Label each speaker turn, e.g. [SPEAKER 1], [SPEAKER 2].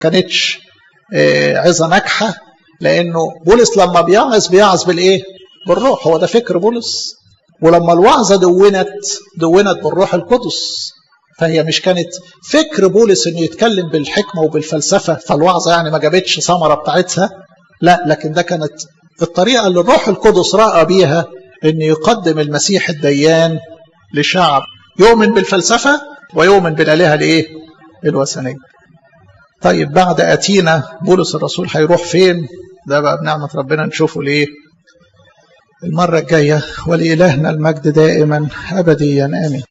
[SPEAKER 1] كانتش عظة ناجحة لأنه بولس لما بيعظ بيعظ بالإيه؟ بالروح هو ده فكر بولس ولما الوعظة دونت دونت بالروح القدس فهي مش كانت فكر بولس انه يتكلم بالحكمة وبالفلسفة فالوعظة يعني ما جابتش ثمرة بتاعتها لا لكن ده كانت الطريقة اللي الروح القدس رأى بيها انه يقدم المسيح الديان لشعب يؤمن بالفلسفة ويؤمن بالآلهة الايه؟ الوثنية. طيب بعد أتينا بولس الرسول هيروح فين؟ ده بقى بنعمة ربنا نشوفه ليه؟ المرة الجاية ولإلهنا المجد دائما أبديا آمين